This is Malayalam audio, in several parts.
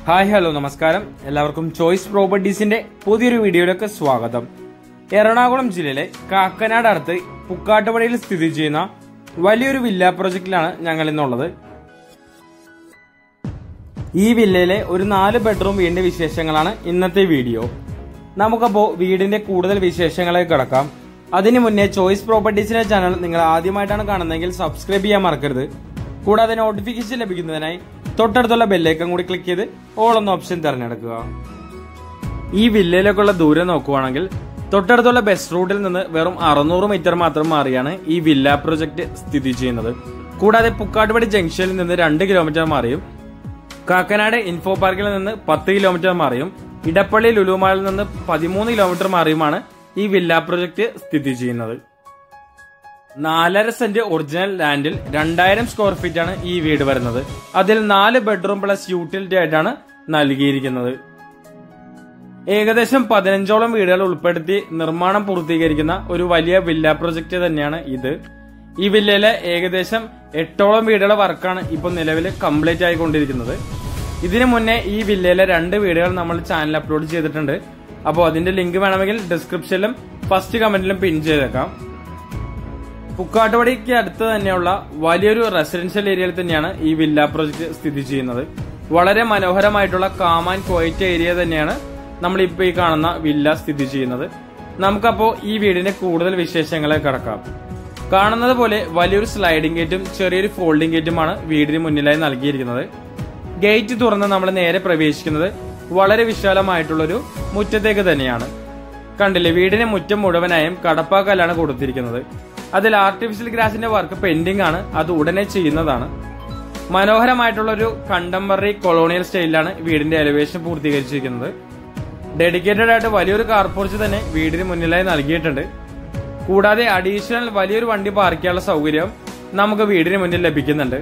ഹായ് ഹലോ നമസ്കാരം എല്ലാവർക്കും ചോയ്സ് പ്രോപ്പർട്ടീസിന്റെ പുതിയൊരു വീഡിയോയിലേക്ക് സ്വാഗതം എറണാകുളം ജില്ലയിലെ കാക്കനാട് അടുത്ത് പുക്കാട്ടുപടിയിൽ സ്ഥിതി ചെയ്യുന്ന വലിയൊരു വില്ല പ്രൊജക്റ്റിലാണ് ഞങ്ങൾ ഇന്നുള്ളത് ഈ വില്ലയിലെ ഒരു നാല് ബെഡ്റൂം വീടിന്റെ വിശേഷങ്ങളാണ് ഇന്നത്തെ വീഡിയോ നമുക്കപ്പോ വീടിന്റെ കൂടുതൽ വിശേഷങ്ങളെ കിടക്കാം അതിനു മുന്നേ ചോയ്സ് പ്രോപ്പർട്ടീസിന്റെ ചാനൽ നിങ്ങൾ ആദ്യമായിട്ടാണ് കാണുന്നതെങ്കിൽ സബ്സ്ക്രൈബ് ചെയ്യാൻ മറക്കരുത് കൂടാതെ നോട്ടിഫിക്കേഷൻ ലഭിക്കുന്നതിനായി തൊട്ടടുത്തുള്ള ബെല്ലൈക്കൺ കൂടി ക്ലിക്ക് ചെയ്ത് ഓൾ എന്ന ഓപ്ഷൻ തിരഞ്ഞെടുക്കുക ഈ വില്ലയിലേക്കുള്ള ദൂരം നോക്കുവാണെങ്കിൽ തൊട്ടടുത്തുള്ള ബസ് റൂട്ടിൽ നിന്ന് വെറും അറുന്നൂറ് മീറ്റർ മാത്രം മാറിയാണ് ഈ വില്ല പ്രൊജക്ട് സ്ഥിതി ചെയ്യുന്നത് കൂടാതെ പുക്കാട്ടുപടി ജംഗ്ഷനിൽ നിന്ന് രണ്ട് കിലോമീറ്റർ മാറിയും കാക്കനാട് ഇൻഫോ പാർക്കിൽ നിന്ന് പത്ത് കിലോമീറ്റർ മാറിയും ഇടപ്പള്ളി ലുലുമാളിൽ നിന്ന് പതിമൂന്ന് കിലോമീറ്റർ മാറിയുമാണ് ഈ വില്ല പ്രൊജക്ട് സ്ഥിതി ചെയ്യുന്നത് നാലര സെന്റ് ഒറിജിനൽ ലാൻഡിൽ രണ്ടായിരം സ്ക്വയർ ഫീറ്റ് ആണ് ഈ വീട് വരുന്നത് അതിൽ നാല് ബെഡ്റൂം പ്ലസ് യൂട്ടിലിറ്റി ആയിട്ടാണ് നൽകിയിരിക്കുന്നത് ഏകദേശം പതിനഞ്ചോളം വീടുകൾ ഉൾപ്പെടുത്തി നിർമ്മാണം പൂർത്തീകരിക്കുന്ന ഒരു വലിയ വില്ല പ്രൊജക്ട് തന്നെയാണ് ഇത് ഈ വില്ലയിലെ ഏകദേശം എട്ടോളം വീടുകളുടെ വർക്കാണ് ഇപ്പോൾ നിലവിൽ കംപ്ലീറ്റ് ആയിക്കൊണ്ടിരിക്കുന്നത് ഇതിനു മുന്നേ ഈ വില്ലയിലെ രണ്ട് വീടുകൾ നമ്മൾ ചാനൽ അപ്ലോഡ് ചെയ്തിട്ടുണ്ട് അപ്പോൾ അതിന്റെ ലിങ്ക് വേണമെങ്കിൽ ഡിസ്ക്രിപ്ഷനിലും ഫസ്റ്റ് കമന്റിലും പിൻ ചെയ്തേക്കാം പുക്കാട്ടുപടിക്ക് അടുത്ത് തന്നെയുള്ള വലിയൊരു റെസിഡൻഷ്യൽ ഏരിയയിൽ തന്നെയാണ് ഈ വില്ല പ്രൊജക്ട് സ്ഥിതി ചെയ്യുന്നത് വളരെ മനോഹരമായിട്ടുള്ള കാം ആൻഡ് ക്വയറ്റ് ഏരിയ തന്നെയാണ് നമ്മൾ ഇപ്പോൾ ഈ കാണുന്ന വില്ല സ്ഥിതി ചെയ്യുന്നത് നമുക്കപ്പോ ഈ വീടിന്റെ കൂടുതൽ വിശേഷങ്ങളെ കടക്കാം കാണുന്നത് പോലെ വലിയൊരു സ്ലൈഡിംഗ് ഗേറ്റും ചെറിയൊരു ഫോൾഡിംഗ് ഗേറ്റുമാണ് വീടിന് മുന്നിലായി നൽകിയിരിക്കുന്നത് ഗേറ്റ് തുറന്ന് നമ്മൾ നേരെ പ്രവേശിക്കുന്നത് വളരെ വിശാലമായിട്ടുള്ളൊരു മുറ്റത്തേക്ക് തന്നെയാണ് കണ്ടില്ലേ വീടിന് മുറ്റം മുഴുവനായും കടപ്പാക്കല്ലാണ് കൊടുത്തിരിക്കുന്നത് അതിൽ ആർട്ടിഫിഷ്യൽ ഗ്രാസിന്റെ വർക്ക് പെൻഡിംഗ് ആണ് അത് ഉടനെ ചെയ്യുന്നതാണ് മനോഹരമായിട്ടുള്ള ഒരു കണ്ടംപററി കൊളോണിയൽ സ്റ്റൈലിലാണ് വീടിന്റെ എലിവേഷൻ പൂർത്തീകരിച്ചിരിക്കുന്നത് ഡെഡിക്കേറ്റഡ് ആയിട്ട് വലിയൊരു കാർ പോർച്ച് തന്നെ വീടിന് മുന്നിലായി നൽകിയിട്ടുണ്ട് കൂടാതെ അഡീഷണൽ വലിയൊരു വണ്ടി പാർക്ക് ചെയ്യാനുള്ള സൗകര്യം നമുക്ക് വീടിന് മുന്നിൽ ലഭിക്കുന്നുണ്ട്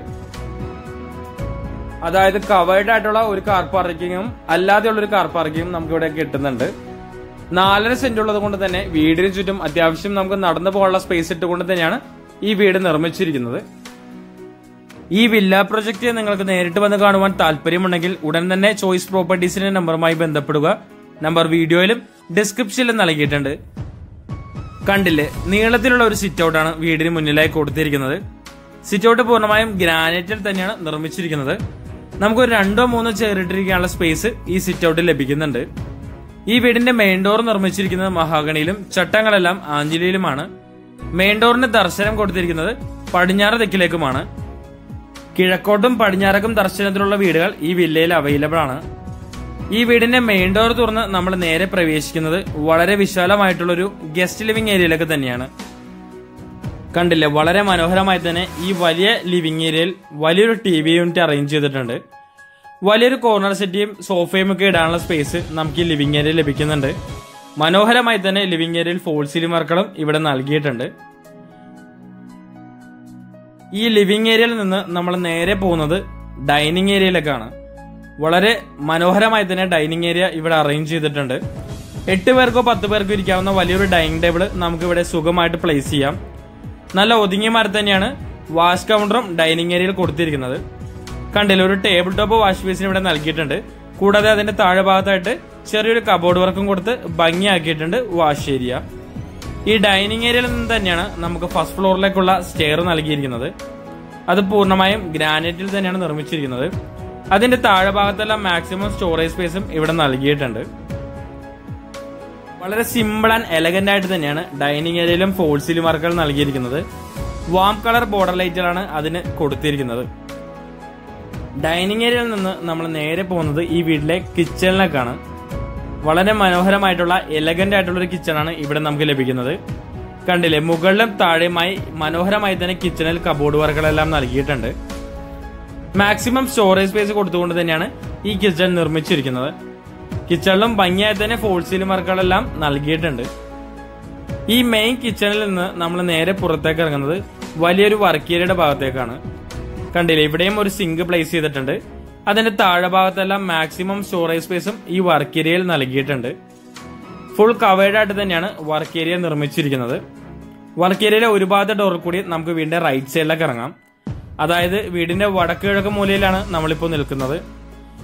അതായത് കവേർഡ് ആയിട്ടുള്ള ഒരു കാർ പാർക്കിങ്ങും അല്ലാതെയുള്ള ഒരു കാർ പാർക്കിങ്ങും നമുക്ക് ഇവിടെ കിട്ടുന്നുണ്ട് നാലര സെന്റ് ഉള്ളത് കൊണ്ട് തന്നെ വീടിന് ചുറ്റും അത്യാവശ്യം നമുക്ക് നടന്നു പോകാനുള്ള സ്പേസ് ഇട്ടുകൊണ്ട് തന്നെയാണ് ഈ വീട് നിർമ്മിച്ചിരിക്കുന്നത് ഈ വില്ല പ്രൊജക്ട് നിങ്ങൾക്ക് നേരിട്ട് വന്ന് കാണുവാൻ താല്പര്യമുണ്ടെങ്കിൽ ഉടൻ തന്നെ ചോയ്സ് പ്രോപ്പർട്ടീസിന്റെ നമ്പറുമായി ബന്ധപ്പെടുക നമ്പർ വീഡിയോയിലും ഡിസ്ക്രിപ്ഷനിലും നൽകിയിട്ടുണ്ട് കണ്ടില്ലേ നീളത്തിലുള്ള ഒരു സിറ്റ് ഔട്ടാണ് വീടിന് മുന്നിലായി കൊടുത്തിരിക്കുന്നത് സിറ്റ് ഔട്ട് പൂർണ്ണമായും ഗ്രാനൈറ്റിൽ തന്നെയാണ് നിർമ്മിച്ചിരിക്കുന്നത് നമുക്ക് ഒരു രണ്ടോ മൂന്നോ ചെയറിട്ടിരിക്കാനുള്ള സ്പേസ് ഈ സിറ്റ് ഔട്ടിൽ ലഭിക്കുന്നുണ്ട് ഈ വീടിന്റെ മെയിൻ ഡോർ നിർമ്മിച്ചിരിക്കുന്നത് മഹാഗണിയിലും ചട്ടങ്ങളെല്ലാം ആഞ്ചലിയിലുമാണ് മെയിൻ ഡോറിന് ദർശനം കൊടുത്തിരിക്കുന്നത് പടിഞ്ഞാറ് തെക്കിലേക്കുമാണ് കിഴക്കോട്ടും പടിഞ്ഞാറക്കും ദർശനത്തിലുള്ള വീടുകൾ ഈ വില്ലയിൽ അവൈലബിൾ ആണ് ഈ വീടിന്റെ മെയിൻ ഡോർ തുറന്ന് നമ്മൾ നേരെ പ്രവേശിക്കുന്നത് വളരെ വിശാലമായിട്ടുള്ള ഒരു ഗസ്റ്റ് ലിവിംഗ് ഏരിയയിലേക്ക് തന്നെയാണ് കണ്ടില്ലേ വളരെ മനോഹരമായി തന്നെ ഈ വലിയ ലിവിംഗ് ഏരിയയിൽ വലിയൊരു ടി വി യൂണിറ്റ് അറേഞ്ച് ചെയ്തിട്ടുണ്ട് വലിയൊരു കോർണർ സെറ്റിയും സോഫയും ഒക്കെ ഇടാനുള്ള സ്പേസ് നമുക്ക് ഈ ലിവിംഗ് ഏരിയയിൽ ലഭിക്കുന്നുണ്ട് മനോഹരമായി തന്നെ ലിവിംഗ് ഏരിയയിൽ ഫോൾ സീലിംഗ് വർക്കുകളും ഇവിടെ നൽകിയിട്ടുണ്ട് ഈ ലിവിംഗ് ഏരിയയിൽ നിന്ന് നമ്മൾ നേരെ പോകുന്നത് ഡൈനിങ് ഏരിയയിലേക്കാണ് വളരെ മനോഹരമായി തന്നെ ഡൈനിങ് ഏരിയ ഇവിടെ അറേഞ്ച് ചെയ്തിട്ടുണ്ട് എട്ട് പേർക്കോ പത്ത് പേർക്കോ ഇരിക്കാവുന്ന വലിയൊരു ഡൈനിങ് ടേബിൾ നമുക്ക് ഇവിടെ സുഖമായിട്ട് പ്ലേസ് ചെയ്യാം നല്ല ഒതുങ്ങിയ മരം തന്നെയാണ് വാഷ് കൗണ്ടറും ഡൈനിങ് ഏരിയയിൽ കൊടുത്തിരിക്കുന്നത് കണ്ടില്ല ഒരു ടേബിൾ ടോപ്പ് വാഷ് ബേസിന് ഇവിടെ നൽകിയിട്ടുണ്ട് കൂടാതെ അതിന്റെ താഴെ ഭാഗത്തായിട്ട് ചെറിയൊരു കബോർഡ് വർക്കും കൊടുത്ത് ഭംഗിയാക്കിയിട്ടുണ്ട് വാഷ് ഏരിയ ഈ ഡൈനിങ് ഏരിയയിൽ നിന്ന് തന്നെയാണ് നമുക്ക് ഫസ്റ്റ് ഫ്ലോറിലേക്കുള്ള സ്റ്റെയർ നൽകിയിരിക്കുന്നത് അത് പൂർണ്ണമായും ഗ്രാനൈറ്റിൽ തന്നെയാണ് നിർമ്മിച്ചിരിക്കുന്നത് അതിന്റെ താഴെ ഭാഗത്തെല്ലാം മാക്സിമം സ്റ്റോറേജ് സ്പേസും ഇവിടെ നൽകിയിട്ടുണ്ട് വളരെ സിമ്പിൾ ആൻഡ് എലഗന്റ് ആയിട്ട് തന്നെയാണ് ഡൈനിങ് ഏരിയയിലും ഫോൾസിലും വർക്കുകൾ നൽകിയിരിക്കുന്നത് വാം കളർ ബോർഡർ ലൈറ്റുകളാണ് അതിന് കൊടുത്തിരിക്കുന്നത് ഡൈനിങ് ഏരിയയിൽ നിന്ന് നമ്മൾ നേരെ പോകുന്നത് ഈ വീട്ടിലെ കിച്ചണിലേക്കാണ് വളരെ മനോഹരമായിട്ടുള്ള എലഗന്റ് ആയിട്ടുള്ള ഒരു കിച്ചണാണ് ഇവിടെ നമുക്ക് ലഭിക്കുന്നത് കണ്ടില്ലേ മുകളിലും താഴെയുമായി മനോഹരമായി തന്നെ കിച്ചണിൽ കബോർഡ് വർക്കുകളെല്ലാം നൽകിയിട്ടുണ്ട് മാക്സിമം സ്റ്റോറേജ് സ്പേസ് കൊടുത്തുകൊണ്ട് തന്നെയാണ് ഈ കിച്ചൺ നിർമ്മിച്ചിരിക്കുന്നത് കിച്ചണിലും ഭംഗിയായി തന്നെ ഫോൾ സീലിംഗ് വർക്കുകളെല്ലാം നൽകിയിട്ടുണ്ട് ഈ മെയിൻ കിച്ചണിൽ നിന്ന് നമ്മൾ നേരെ പുറത്തേക്ക് ഇറങ്ങുന്നത് വലിയൊരു വർക്ക് ഏരിയയുടെ ഭാഗത്തേക്കാണ് കണ്ടില്ലേ ഇവിടെയും ഒരു സിങ്ക് പ്ലേസ് ചെയ്തിട്ടുണ്ട് അതിന്റെ താഴെ ഭാഗത്തെല്ലാം മാക്സിമം സ്റ്റോറേജ് സ്പേസും ഈ വർക്ക് ഏരിയയിൽ നൽകിയിട്ടുണ്ട് ഫുൾ കവേർഡ് ആയിട്ട് തന്നെയാണ് വർക്ക് ഏരിയ നിർമ്മിച്ചിരിക്കുന്നത് വർക്ക് ഏരിയയിലെ ഒരു ഭാഗത്തെ ഡോറിൽ കൂടി നമുക്ക് വീടിന്റെ റൈറ്റ് സൈഡിലേക്ക് ഇറങ്ങാം അതായത് വീടിന്റെ വടക്ക് കിഴക്ക് മൂലയിലാണ് നമ്മളിപ്പോൾ നിൽക്കുന്നത്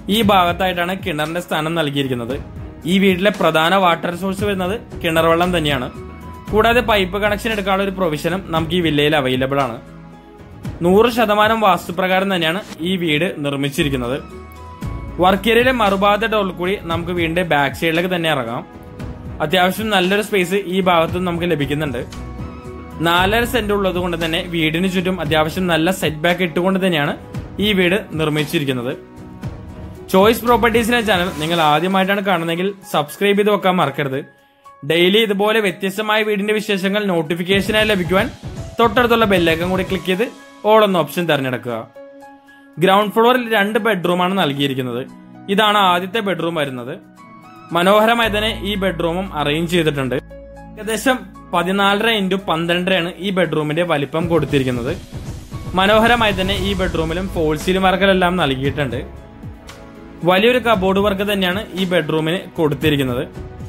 ഈ ഭാഗത്തായിട്ടാണ് കിണറിന്റെ സ്ഥാനം നൽകിയിരിക്കുന്നത് ഈ വീട്ടിലെ പ്രധാന വാട്ടർ സോഴ്സ് വരുന്നത് കിണർ വെള്ളം തന്നെയാണ് കൂടാതെ പൈപ്പ് കണക്ഷൻ എടുക്കാനുള്ള ഒരു പ്രൊവിഷനും നമുക്ക് ഈ വില്ലയിൽ അവൈലബിൾ ആണ് നൂറ് ശതമാനം വാസ്തുപ്രകാരം തന്നെയാണ് ഈ വീട് നിർമ്മിച്ചിരിക്കുന്നത് വർക്ക് ഏരിയയിലെ മറുഭാഗത്തെ ഡോറിൽ കൂടി നമുക്ക് വീടിന്റെ ബാക്ക് സൈഡിലേക്ക് തന്നെ ഇറങ്ങാം അത്യാവശ്യം നല്ലൊരു സ്പേസ് ഈ ഭാഗത്തും നമുക്ക് ലഭിക്കുന്നുണ്ട് നാലര സെന്റ് ഉള്ളത് കൊണ്ട് തന്നെ വീടിന് ചുറ്റും അത്യാവശ്യം നല്ല സെറ്റ് ബാക്ക് ഇട്ടുകൊണ്ട് തന്നെയാണ് ഈ വീട് നിർമ്മിച്ചിരിക്കുന്നത് ചോയ്സ് പ്രോപ്പർട്ടീസിന്റെ ചാനൽ നിങ്ങൾ ആദ്യമായിട്ടാണ് കാണുന്നതെങ്കിൽ സബ്സ്ക്രൈബ് ചെയ്ത് വെക്കാൻ മറക്കരുത് ഡെയിലി ഇതുപോലെ വ്യത്യസ്തമായ വീടിന്റെ വിശേഷങ്ങൾ നോട്ടിഫിക്കേഷനായി ലഭിക്കുവാൻ തൊട്ടടുത്തുള്ള ബെല്ലൈക്കൻ കൂടി ക്ലിക്ക് ചെയ്ത് ഓൾ എന്ന ഓപ്ഷൻ തിരഞ്ഞെടുക്കുക ഗ്രൗണ്ട് ഫ്ലോറിൽ രണ്ട് ബെഡ്റൂമാണ് നൽകിയിരിക്കുന്നത് ഇതാണ് ആദ്യത്തെ ബെഡ്റൂം വരുന്നത് മനോഹരമായി തന്നെ ഈ ബെഡ്റൂമും അറേഞ്ച് ചെയ്തിട്ടുണ്ട് ഏകദേശം പതിനാലര ഇൻറ്റു പന്ത്രണ്ടരയാണ് ഈ ബെഡ്റൂമിന്റെ വലിപ്പം കൊടുത്തിരിക്കുന്നത് മനോഹരമായി തന്നെ ഈ ബെഡ്റൂമിലും ഫോൾ സീലിംഗ് വർക്കെല്ലാം നൽകിയിട്ടുണ്ട് വലിയൊരു കബോർഡ് വർക്ക് തന്നെയാണ് ഈ ബെഡ്റൂമിന് കൊടുത്തിരിക്കുന്നത്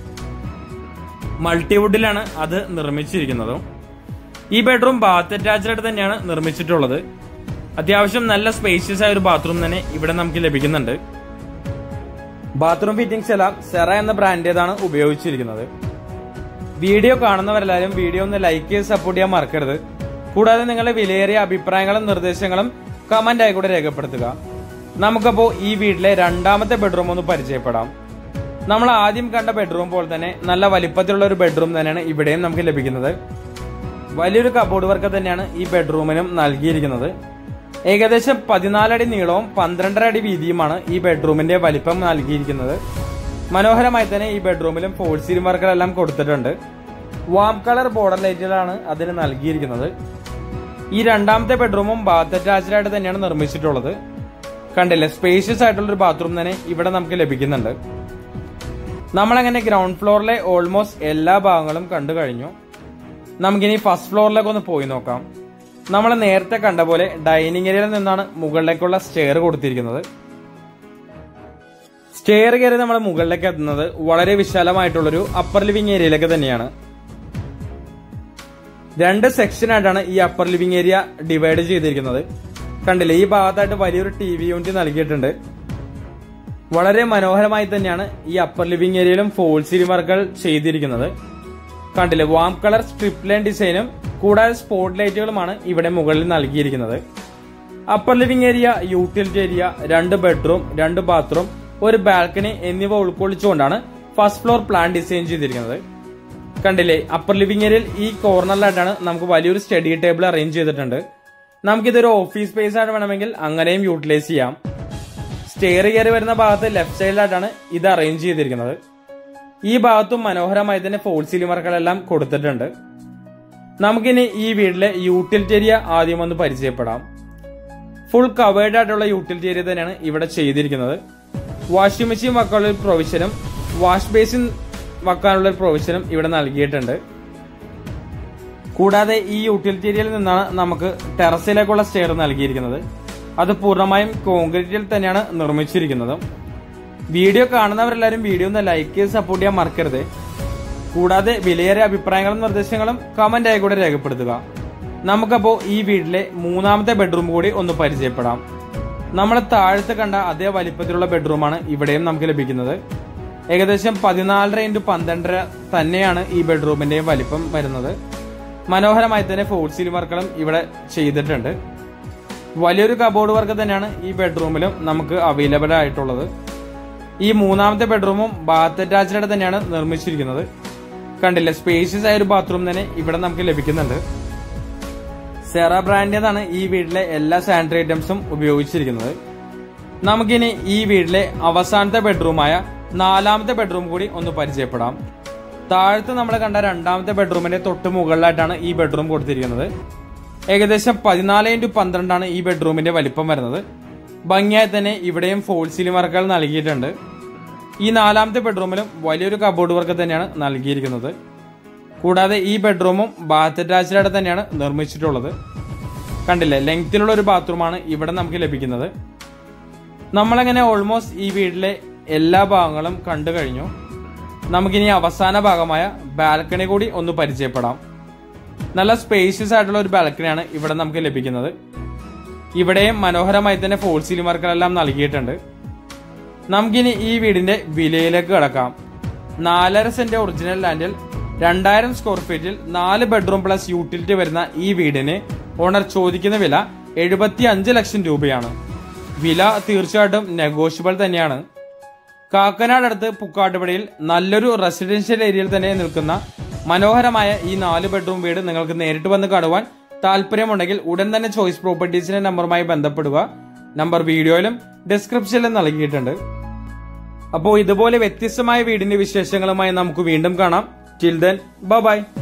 മൾട്ടിവുഡിലാണ് അത് നിർമ്മിച്ചിരിക്കുന്നത് ഈ ബെഡ്റൂം ബാത്ത് അറ്റാച്ച്ഡ് തന്നെയാണ് നിർമ്മിച്ചിട്ടുള്ളത് അത്യാവശ്യം നല്ല സ്പേഷ്യസ് ആയ ഒരു ബാത്റൂം തന്നെ ഇവിടെ നമുക്ക് ലഭിക്കുന്നുണ്ട് ബാത്റൂം ഫിറ്റിംഗ്സ് എല്ലാം സെറ എന്ന ബ്രാൻഡേതാണ് ഉപയോഗിച്ചിരിക്കുന്നത് വീഡിയോ കാണുന്നവരെല്ലാവരും വീഡിയോ ഒന്ന് ലൈക്ക് ചെയ്ത് സപ്പോർട്ട് ചെയ്യാൻ മറക്കരുത് കൂടാതെ നിങ്ങളുടെ വിലയേറിയ അഭിപ്രായങ്ങളും നിർദ്ദേശങ്ങളും കമന്റ് ആയി കൂടെ രേഖപ്പെടുത്തുക നമുക്കപ്പോ ഈ വീട്ടിലെ രണ്ടാമത്തെ ബെഡ്റൂം ഒന്ന് പരിചയപ്പെടാം നമ്മൾ ആദ്യം കണ്ട ബെഡ്റൂം പോലെ തന്നെ നല്ല വലിപ്പത്തിലുള്ള ഒരു ബെഡ്റൂം തന്നെയാണ് ഇവിടെയും നമുക്ക് ലഭിക്കുന്നത് വലിയൊരു കബോർഡ് വർക്ക് തന്നെയാണ് ഈ ബെഡ്റൂമിനും നൽകിയിരിക്കുന്നത് ഏകദേശം പതിനാലടി നീളവും പന്ത്രണ്ടര അടി വീതിയുമാണ് ഈ ബെഡ്റൂമിന്റെ വലിപ്പം നൽകിയിരിക്കുന്നത് മനോഹരമായി തന്നെ ഈ ബെഡ്റൂമിലും ഫോൾ സീലിംഗ് വർക്കുകളെല്ലാം കൊടുത്തിട്ടുണ്ട് വാം കളർ ബോർഡർ ലൈറ്റുകളാണ് അതിന് നൽകിയിരിക്കുന്നത് ഈ രണ്ടാമത്തെ ബെഡ്റൂമും ബാത്ത് അറ്റാച്ച്ഡ് ആയിട്ട് തന്നെയാണ് നിർമ്മിച്ചിട്ടുള്ളത് കണ്ടില്ലേ സ്പേഷ്യസ് ആയിട്ടുള്ള ഒരു ബാത്റൂം തന്നെ ഇവിടെ നമുക്ക് ലഭിക്കുന്നുണ്ട് നമ്മളങ്ങനെ ഗ്രൗണ്ട് ഫ്ലോറിലെ ഓൾമോസ്റ്റ് എല്ലാ ഭാഗങ്ങളും കണ്ടു കഴിഞ്ഞു നമുക്കിനി ഫസ്റ്റ് ഫ്ലോറിലേക്ക് ഒന്ന് പോയി നോക്കാം നമ്മൾ നേരത്തെ കണ്ട പോലെ ഡൈനിങ് ഏരിയയിൽ നിന്നാണ് മുകളിലേക്കുള്ള സ്റ്റെയർ കൊടുത്തിരിക്കുന്നത് സ്റ്റെയർ കയറി നമ്മൾ മുകളിലേക്ക് എത്തുന്നത് വളരെ വിശാലമായിട്ടുള്ളൊരു അപ്പർ ലിവിംഗ് ഏരിയയിലേക്ക് തന്നെയാണ് രണ്ട് സെക്ഷൻ ആയിട്ടാണ് ഈ അപ്പർ ലിവിംഗ് ഏരിയ ഡിവൈഡ് ചെയ്തിരിക്കുന്നത് കണ്ടില്ലേ ഈ ഭാഗത്തായിട്ട് വലിയൊരു ടി വി യൂണിറ്റ് നൽകിയിട്ടുണ്ട് വളരെ മനോഹരമായി തന്നെയാണ് ഈ അപ്പർ ലിവിംഗ് ഏരിയയിലും ഫോൾ സീലിംഗ് വർക്കുകൾ ചെയ്തിരിക്കുന്നത് കണ്ടില്ലേ വാം കളർ സ്ട്രിപ്പ് ലൈൻ ഡിസൈനും കൂടാതെ സ്പോട്ട് ലൈറ്റുകളുമാണ് ഇവിടെ മുകളിൽ നൽകിയിരിക്കുന്നത് upper living area utility area രണ്ട് ബെഡ്റൂം രണ്ട് ബാത്റൂം ഒരു ബാൽക്കണി എന്നിവ ഉൾക്കൊള്ളിച്ചുകൊണ്ടാണ് ഫസ്റ്റ് ഫ്ലോർ പ്ലാൻ ഡിസൈൻ ചെയ്തിരിക്കുന്നത് കണ്ടില്ലേ അപ്പർ ലിവിംഗ് ഏരിയയിൽ ഈ കോർണറിലായിട്ടാണ് നമുക്ക് വലിയൊരു സ്റ്റഡി ടേബിൾ അറേഞ്ച് ചെയ്തിട്ടുണ്ട് നമുക്കിതൊരു ഓഫീസ് സ്പേസ് ആയിട്ട് വേണമെങ്കിൽ അങ്ങനെയും യൂട്ടിലൈസ് ചെയ്യാം സ്റ്റെയർ കയറി വരുന്ന ഭാഗത്ത് ലെഫ്റ്റ് സൈഡിലായിട്ടാണ് ഇത് അറേഞ്ച് ചെയ്തിരിക്കുന്നത് ഈ ഭാഗത്തും മനോഹരമായി തന്നെ ഫോൾ സീലിംഗ് വർക്കുകളെല്ലാം കൊടുത്തിട്ടുണ്ട് നമുക്കിനി ഈ വീട്ടിലെ യൂട്ടിലിറ്റി ഏരിയ ആദ്യം ഒന്ന് പരിചയപ്പെടാം ഫുൾ കവേർഡ് ആയിട്ടുള്ള യൂട്ടിലിറ്റി ഏരിയ തന്നെയാണ് ഇവിടെ ചെയ്തിരിക്കുന്നത് വാഷിംഗ് മെഷീൻ വെക്കാനുള്ള ഒരു പ്രൊവിഷനും വാഷ് ബേസിൻ വെക്കാനുള്ള ഒരു പ്രൊവിഷനും ഇവിടെ നൽകിയിട്ടുണ്ട് കൂടാതെ ഈ യൂട്ടിലിറ്റി ഏരിയയിൽ നിന്നാണ് നമുക്ക് ടെറസിലേക്കുള്ള സ്റ്റെയർ നൽകിയിരിക്കുന്നത് അത് പൂർണ്ണമായും കോൺക്രീറ്റിൽ തന്നെയാണ് നിർമ്മിച്ചിരിക്കുന്നത് വീഡിയോ കാണുന്നവരെല്ലാവരും വീഡിയോ ഒന്ന് ലൈക്ക് ചെയ്ത് സപ്പോർട്ട് ചെയ്യാൻ മറക്കരുത് കൂടാതെ വിലയേറിയ അഭിപ്രായങ്ങളും നിർദ്ദേശങ്ങളും കമന്റ് ആയി കൂടെ രേഖപ്പെടുത്തുക നമുക്കപ്പോ ഈ വീട്ടിലെ മൂന്നാമത്തെ ബെഡ്റൂം കൂടി ഒന്ന് പരിചയപ്പെടാം നമ്മൾ താഴത്ത് കണ്ട അതേ വലിപ്പത്തിലുള്ള ബെഡ്റൂമാണ് ഇവിടെയും നമുക്ക് ലഭിക്കുന്നത് ഏകദേശം പതിനാലര ഇൻറ്റു പന്ത്രണ്ടര തന്നെയാണ് ഈ ബെഡ്റൂമിന്റെയും വലിപ്പം വരുന്നത് മനോഹരമായി തന്നെ ഫോൾ സീലിംഗ് വർക്കുകളും ഇവിടെ ചെയ്തിട്ടുണ്ട് വലിയൊരു കബോർഡ് വർക്ക് തന്നെയാണ് ഈ ബെഡ്റൂമിലും നമുക്ക് അവൈലബിൾ ആയിട്ടുള്ളത് ഈ മൂന്നാമത്തെ ബെഡ്റൂമും ബാത്ത് അറ്റാച്ച്ഡ് തന്നെയാണ് നിർമ്മിച്ചിരിക്കുന്നത് കണ്ടില്ലേ സ്പേഷ്യസ് ആയ ഒരു ബാത്റൂം തന്നെ ഇവിടെ നമുക്ക് ലഭിക്കുന്നുണ്ട് സെറ ബ്രാൻഡേതാണ് ഈ വീട്ടിലെ എല്ലാ സാനിറ്ററി ഐറ്റംസും ഉപയോഗിച്ചിരിക്കുന്നത് നമുക്കിനി ഈ വീട്ടിലെ അവസാനത്തെ ബെഡ്റൂമായ നാലാമത്തെ ബെഡ്റൂം കൂടി ഒന്ന് പരിചയപ്പെടാം താഴത്ത് നമ്മൾ കണ്ട രണ്ടാമത്തെ ബെഡ്റൂമിന്റെ തൊട്ട് മുകളിലായിട്ടാണ് ഈ ബെഡ്റൂം കൊടുത്തിരിക്കുന്നത് ഏകദേശം പതിനാല് ഇൻറ്റു പന്ത്രണ്ടാണ് ഈ ബെഡ്റൂമിന്റെ വലിപ്പം വരുന്നത് ഭംഗിയായി തന്നെ ഇവിടെയും ഫോൾ സീലിംഗ് വർക്കുകൾ നൽകിയിട്ടുണ്ട് ഈ നാലാമത്തെ ബെഡ്റൂമിലും വലിയൊരു കബോർഡ് വർക്ക് തന്നെയാണ് നൽകിയിരിക്കുന്നത് കൂടാതെ ഈ ബെഡ്റൂമും ബാത്ത് അറ്റാച്ച്ഡ് തന്നെയാണ് നിർമ്മിച്ചിട്ടുള്ളത് കണ്ടില്ലേ ലെങ്തിലുള്ള ഒരു ബാത്റൂമാണ് ഇവിടെ നമുക്ക് ലഭിക്കുന്നത് നമ്മളങ്ങനെ ഓൾമോസ്റ്റ് ഈ വീട്ടിലെ എല്ലാ ഭാഗങ്ങളും കണ്ടു കഴിഞ്ഞു നമുക്കിനി അവസാന ഭാഗമായ ബാൽക്കണി കൂടി ഒന്ന് പരിചയപ്പെടാം നല്ല സ്പേഷ്യസ് ആയിട്ടുള്ള ഒരു ബാൽക്കണിയാണ് ഇവിടെ നമുക്ക് ലഭിക്കുന്നത് ഇവിടെയും മനോഹരമായി തന്നെ ഫോൾ സീലിംഗ് വർക്കുകളെല്ലാം നൽകിയിട്ടുണ്ട് നമുക്കിനി ഈ വീടിന്റെ വിലയിലേക്ക് കിടക്കാം നാലര സെന്റ് ഒറിജിനൽ ലാൻഡിൽ രണ്ടായിരം സ്ക്വയർ ഫീറ്റിൽ നാല് ബെഡ്റൂം പ്ലസ് യൂട്ടിലിറ്റി വരുന്ന ഈ വീടിന് ഓണർ ചോദിക്കുന്ന വില എഴുപത്തി അഞ്ച് ലക്ഷം രൂപയാണ് വില തീർച്ചയായിട്ടും നെഗോഷ്യബിൾ തന്നെയാണ് കാക്കനാട് അടുത്ത് പുക്കാട്ടുപടിയിൽ നല്ലൊരു റെസിഡൻഷ്യൽ ഏരിയയിൽ തന്നെ നിൽക്കുന്ന മനോഹരമായ ഈ നാല് ബെഡ്റൂം വീട് നിങ്ങൾക്ക് നേരിട്ട് വന്ന് കാണുവാൻ താല്പര്യമുണ്ടെങ്കിൽ ഉടൻ തന്നെ ചോയ്സ് പ്രോപ്പർട്ടീസിന്റെ നമ്പറുമായി ബന്ധപ്പെടുക നമ്പർ വീഡിയോയിലും ഡിസ്ക്രിപ്ഷനിലും നൽകിയിട്ടുണ്ട് അപ്പോൾ ഇതുപോലെ വ്യത്യസ്തമായ വീടിന്റെ വിശേഷങ്ങളുമായി നമുക്ക് വീണ്ടും കാണാം ടിൽ ദെൻ ബൈ